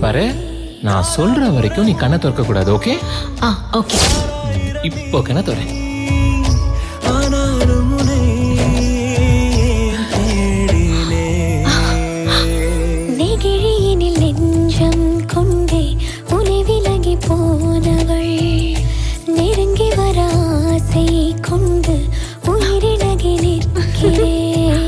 பாரு நான் சொல்ற வரைக்கும் நீ கண்ணை திறக்க கூடாது ஓகே ஆ ஓகே இப்போ கண்ணை திற ஆனாலும் உன்னை தேடினேன் நெகிழியினில் நெஞ்சம் கொண்டே உனை விலகி போனவள் நெருங்கி வர ஆசை கொண்டு உயிரிழகி நிற்கிறேன்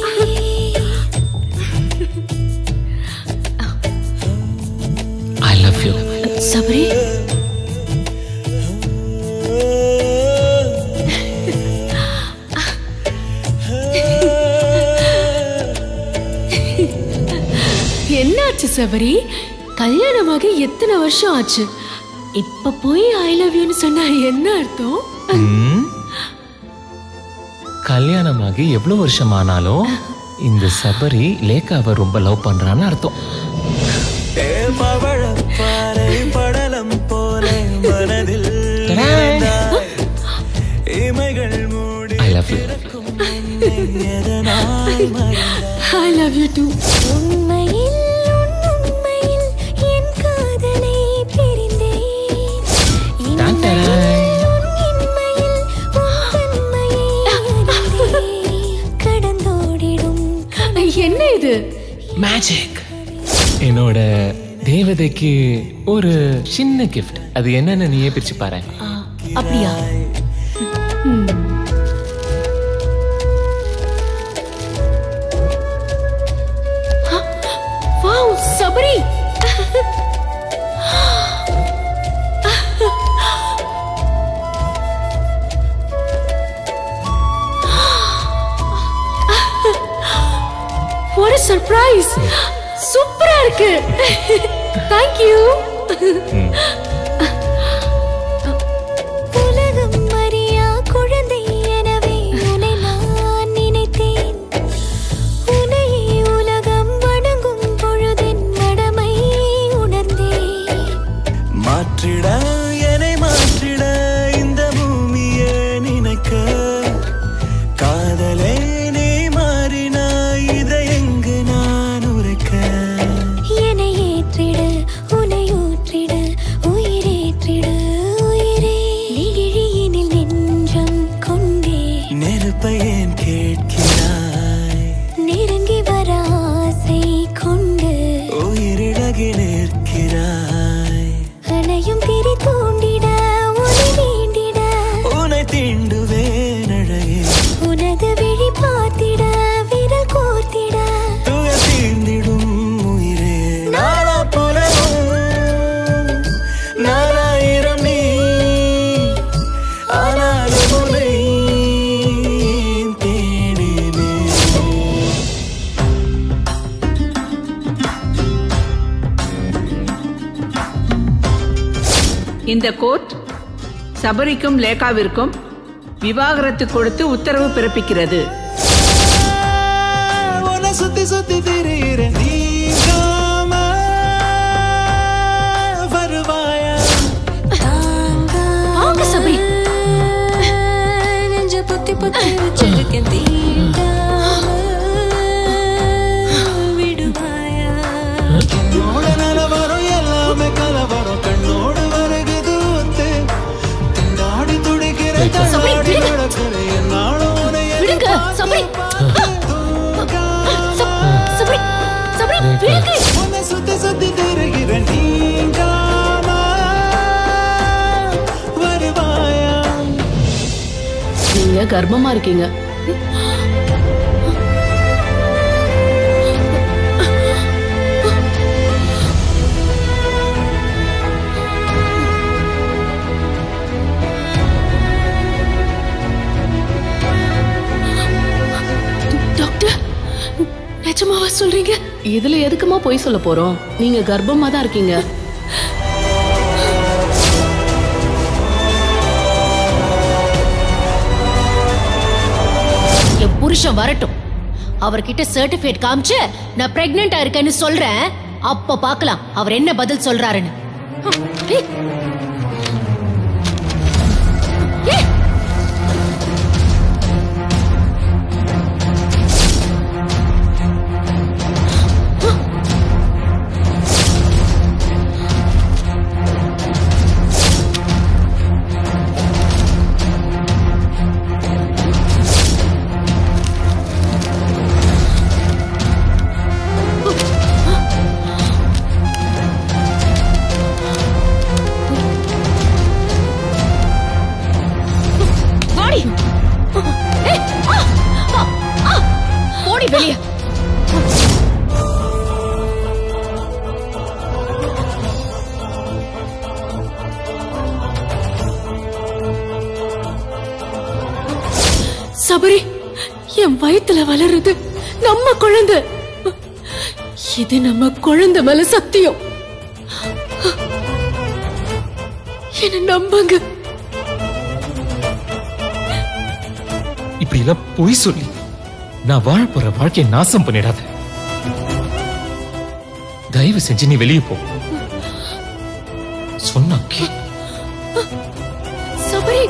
ஐ லவ் யூ சபரி என்னாச்சு சபரி கல்யாணமாகி எத்தனை வருஷம் ஆச்சு இப்ப போய் ஐ லவ் யூன்னு சொன்னா என்ன அர்த்தம் ம்? கல்யாணமாகி எவ்வளவு வருஷம் ஆனாலும் இந்த சபரி லேக்காவை ரொம்ப லவ் பண்றான்னு அர்த்தம் பவழப்பாறை படலம் போல மனதில் டடாய். இமைகள் மூடி ஐ லவ் யூ எதனால் மறைந்தாய் ஐ லவ் யூ டூ உண்மையில் உன் உண்மையில் என் காதலை பிரிந்தேன் டான் டான். உன் இன்மையில் உன் தன்மையை அறிந்தேன். கடந்தோடிடும் என்ன இது மேஜிக் என்னோட தேவதைக்கு ஒரு சின்ன கிஃப்ட் அது என்னன்னு நீயே பிரிச்சு பாரு ஆ, அப்படியா wow Sabari what a surprise சூப்பரா இருக்கு thank you உலகம் அறியா குழந்தை எனவே உன்னை நான் நினைத்தேன் உன்னையே உலகம் வணங்கும் பொழுதின் கடமை உணர்ந்தேன் மாற்றிட என்னை மாற்றிட இந்த பூமியே நினைக்க காதலே நீ மாறினாய் இதை எங்கு நான் உரைக்க என்னை ஏற்றிடு உன்னை ஊற்றிடு உயிரேற்றிடு உயிரே நெகிழியினில் நெஞ்சம் கொண்டே நெருப்பை ஏன் கேட்கிறாய் நெருங்கி வர ஆசை கொண்டு உயிரிழகி நிற்கிறாய் அணையும் திரி தூண்டிட உன்னை வேண்டிட உன்னை தீண்டுவேன் அழகே உனது விழி பார்த்திட விரல் கோர்த்திட துயர் தீர்ந்திடும் உயிரே நாளா புலவும் நாலாயிரம் நீ ஆனாலும் உன்னை தேடினேன் இந்த கோர்ட் சபரிக்கும் லேகாவிற்கும் விவாகரத்து கொடுத்து உத்தரவு பிறப்பிக்கிறது உன்னை சுத்தி சுத்தி திரியிறேன் நீங்காம வருவாயா வாங்க சபரி நெஞ்ச பொத்தி பொத்தி வச்சிருக்கேன் தீண்டாம விடுவாயா என்னோட நிலவரம் எல்லாமே கலவரம் கண்ணோடு வருகுது ஒத்து திண்டாடி துடிக்கிற சபரி, தள்ளாடி விடுங்க. நடக்கிற என்னாலும் உன்னை விடுங்க, சபரி. சபரி சபரி விடுங்க உன்னை சுத்தி சுத்தி திரிகிறேன் நீங்காம வருவாயா நீங்க கர்ப்பமா இருக்கீங்க டாக்டர் நிஜமாவா சொல்றீங்க இதுல எதுக்குமா போய் சொல்ல போறோம் நீங்க கர்ப்பமா தான் இருக்கீங்க என் புருஷன் வரட்டும் அவர்கிட்ட சர்டிபிகேட் காமிச்சு நான் பிரெக்னெண்டா இருக்கேன்னு சொல்றேன் அப்ப பார்க்கலாம் அவர் என்ன பதில் சொல்றாருன்னு ஏய். ஏய். வெளியே சபரி என் வயித்துல வளருது நம்ம குழந்தை இது நம்ம குழந்தை மேல சத்தியம் என்ன நம்புங்க இப்படி எல்லாம் பொய் சொல்லி நான் வாழ போற வாழ்க்கையை நாசம் பண்ணிடாத தயவு செஞ்சு நீ வெளியே போ சொன்னா கே சபரி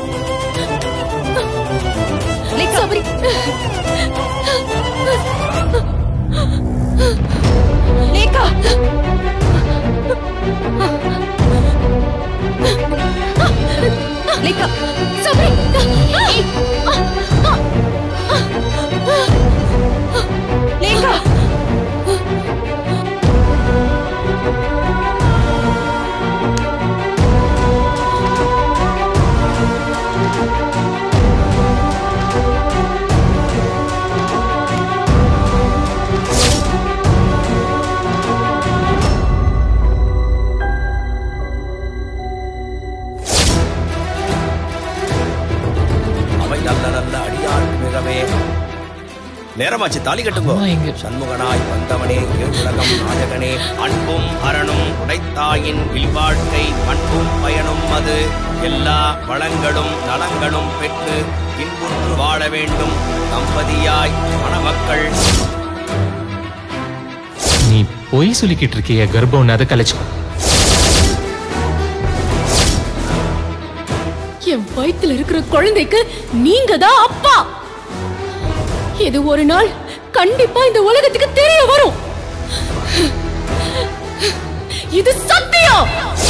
சபரி லேகா லேகா சபரி லேகா அவை நல்ல நல்ல அடியாருக்கு மிகவே நேரமாச்சு தாலி கட்டுங்கோ அம்மா எங்க? சண்முகனாய் வந்தவனே ஏழுலகம் நாயகனே அன்பும் அரணும் உடைத்தாயின் இல்வாழ்க்கை அன்பும் பயனும் அது எல்லா வளங்களும் நலங்களும் பெற்று இன்புற்று வாழ வேண்டும் தம்பதியாய் மணமக்கள் நீ பொய் சொல்லிக்கிட்டு இருக்கிய கர்ப்பம் அதை கலைச்சுக்கோ என் வயித்துல இருக்கிற குழந்தைக்கு நீங்க தான் அப்பா இது ஒரு நாள் கண்டிப்பா இந்த உலகத்துக்கு தெரிய வரும் இது சத்தியம்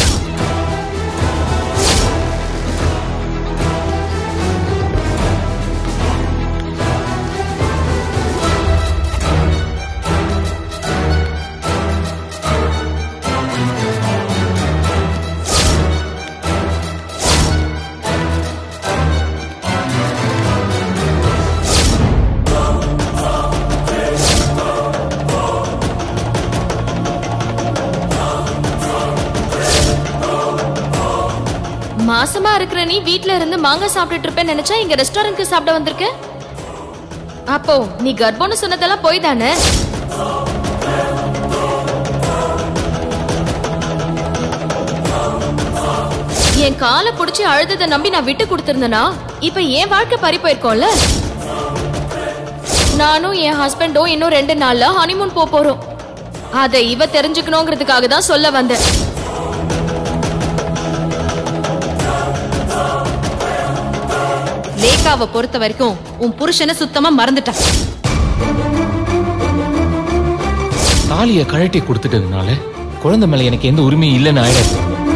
மாசமா இருக்கிற நீ வீட்ல இருந்து மாங்காய் சாப்பிட்டுட்டு இருப்பேன்னு நினைச்சா இங்க ரெஸ்டாரண்ட்க்கு சாப்பிட வந்திருக்க அப்போ நீ கர்ப்பம்னு சொன்னதெல்லாம் போய் தானே என் காலை புடிச்சு அழுததை நம்பி நான் விட்டு கொடுத்திருந்தேனா இப்ப என் வாழ்க்கை பறி போயிருக்கோம்ல நானும் என் ஹஸ்பண்டும் இன்னும் ரெண்டு நாள்ல ஹனிமூன் போக போறோம் அதை இவ தெரிஞ்சுக்கணுங்கிறதுக்காக தான் சொல்ல வந்தேன் லேகாவை பொறுத்த வரைக்கும் உன் புருஷனை சுத்தமா மறந்துட்டான் தாலியை கழட்டி கொடுத்துட்டதுனால குழந்தை மேல எனக்கு எந்த உரிமையும் இல்லைன்னு ஆயிடாது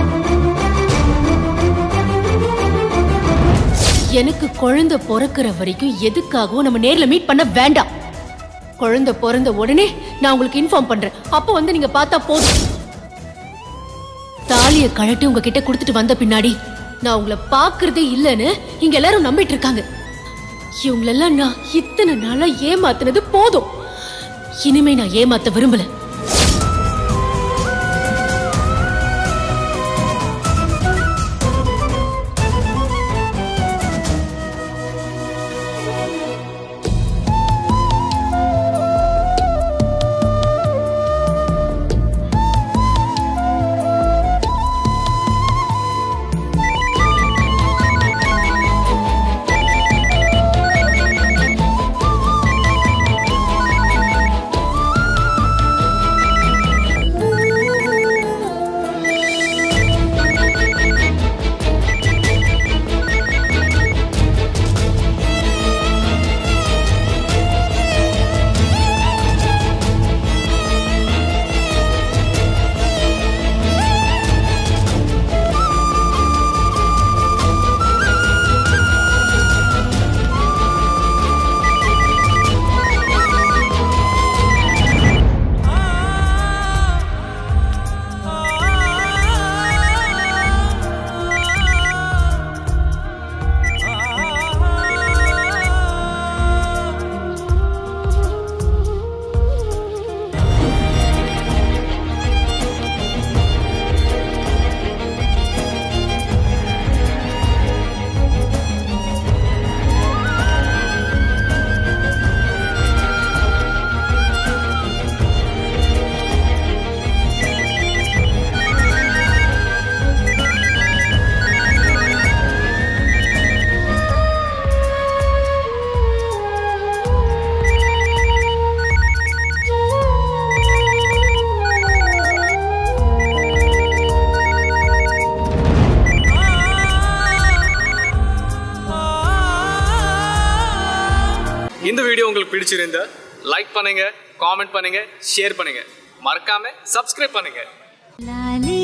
எனக்கு குழந்தை பிறக்கிற வரைக்கும் எதுக்காகவும் நம்ம நேர்ல மீட் பண்ண வேண்டாம் குழந்தை பிறந்த உடனே நான் உங்களுக்கு இன்ஃபார்ம் பண்றேன் அப்போ வந்து நீங்க பார்த்தா போதும் தாலிய கழட்டி உங்ககிட்ட கொடுத்துட்டு வந்த பின்னாடி நான் உங்களை பாக்குறதே இல்லைன்னு இங்க எல்லாரும் நம்பிட்டு இருக்காங்க இவங்களெல்லாம் நான் இத்தனை நாளா ஏமாத்துனது போதும் இனிமே நான் ஏமாத்த விரும்பல வீடியோ உங்களுக்கு பிடிச்சிருந்தா லைக் பண்ணுங்க காமெண்ட் பண்ணுங்க ஷேர் பண்ணுங்க மறக்காம சப்ஸ்கிரைப் பண்ணுங்க லாலி